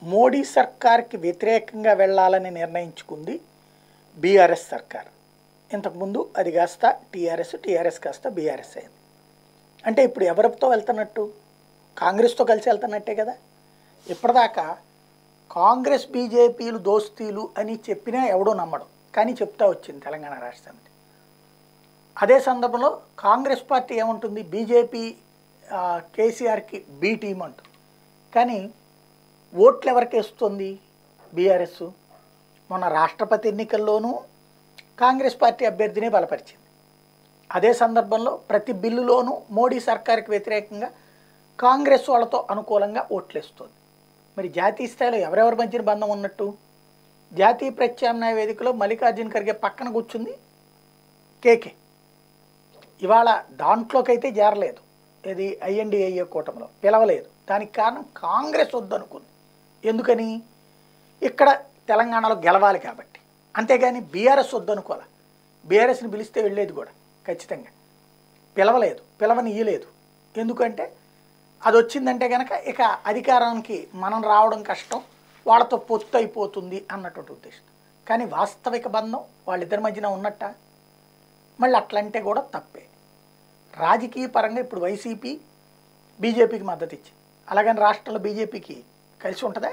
మోడీ సర్కార్కి వ్యతిరేకంగా వెళ్ళాలని నిర్ణయించుకుంది బీఆర్ఎస్ సర్కార్ ఇంతకుముందు అది కాస్త టీఆర్ఎస్ టీఆర్ఎస్ కాస్త బీఆర్ఎస్ అయింది అంటే ఇప్పుడు ఎవరితో వెళ్తున్నట్టు కాంగ్రెస్తో కలిసి వెళ్తున్నట్టే కదా ఇప్పటిదాకా కాంగ్రెస్ బీజేపీలు దోస్తీలు అని చెప్పినా ఎవడో నమ్మడం కానీ చెప్తా వచ్చింది తెలంగాణ రాష్ట్ర సమితి అదే సందర్భంలో కాంగ్రెస్ పార్టీ ఏముంటుంది బీజేపీ ఆ, కేసీఆర్కి బీ టీం అంటుంది కానీ ఓట్లు ఎవరికి వేస్తుంది బీఆర్ఎస్ మొన్న రాష్ట్రపతి ఎన్నికల్లోనూ కాంగ్రెస్ పార్టీ అభ్యర్థినే బలపరిచింది అదే సందర్భంలో ప్రతి బిల్లులోనూ మోడీ సర్కార్కి వ్యతిరేకంగా కాంగ్రెస్ వాళ్ళతో అనుకూలంగా ఓట్లేస్తుంది మరి జాతీయ స్థాయిలో ఎవరెవరి మధ్యన బంధం ఉన్నట్టు జాతీయ ప్రత్యామ్నాయ వేదికలో మల్లికార్జున ఖర్గే పక్కన కూర్చుంది కేకే ఇవాళ దాంట్లోకైతే చేరలేదు ఇది ఐఎన్డిఐఏ కూటమిలో పిలవలేదు దానికి కారణం కాంగ్రెస్ వద్దనుకుంది ఎందుకని ఇక్కడ తెలంగాణలో గెలవాలి కాబట్టి అంతేగాని బీఆర్ఎస్ వద్దనుకోవాలి బీఆర్ఎస్ని పిలిస్తే వెళ్ళేది కూడా ఖచ్చితంగా పిలవలేదు పిలవనియ్యలేదు ఎందుకంటే అది వచ్చిందంటే కనుక ఇక అధికారానికి మనం రావడం కష్టం వాళ్ళతో పొత్తు అయిపోతుంది అన్నటువంటి ఉద్దేశం కానీ వాస్తవిక బంధం వాళ్ళిద్దరి మధ్యన ఉన్నట్ట మళ్ళీ అట్లంటే కూడా తప్పే రాజకీయ పరంగా ఇప్పుడు వైసీపీ బీజేపీకి మద్దతు ఇచ్చింది అలాగని రాష్ట్రంలో బీజేపీకి కలిసి ఉంటుందా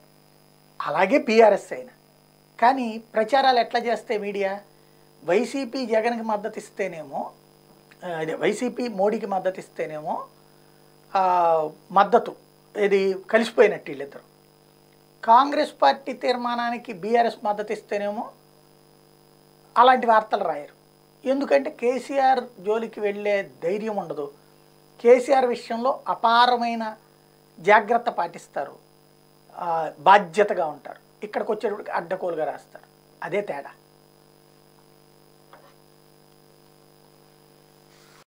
అలాగే బీఆర్ఎస్ అయినా కానీ ప్రచారాలు ఎట్లా చేస్తే మీడియా వైసీపీ జగన్కి మద్దతు ఇస్తేనేమో ఆ, అదే వైసీపీ మోడీకి మద్దతు ఇస్తేనేమో ఆ, మద్దతు ఇది కలిసిపోయినట్టు వీళ్ళిద్దరు కాంగ్రెస్ పార్టీ తీర్మానానికి బీఆర్ఎస్ మద్దతు ఇస్తేనేమో అలాంటి వార్తలు రాయరు ఎందుకంటే కేసీఆర్ జోలికి వెళ్ళే ధైర్యం ఉండదు కేసీఆర్ విషయంలో అపారమైన జాగ్రత్త పాటిస్తారు ఆ, బాధ్యతగా ఉంటారు ఇక్కడికి వచ్చేటప్పటికి అడ్డకోలుగా రాస్తారు అదే తేడా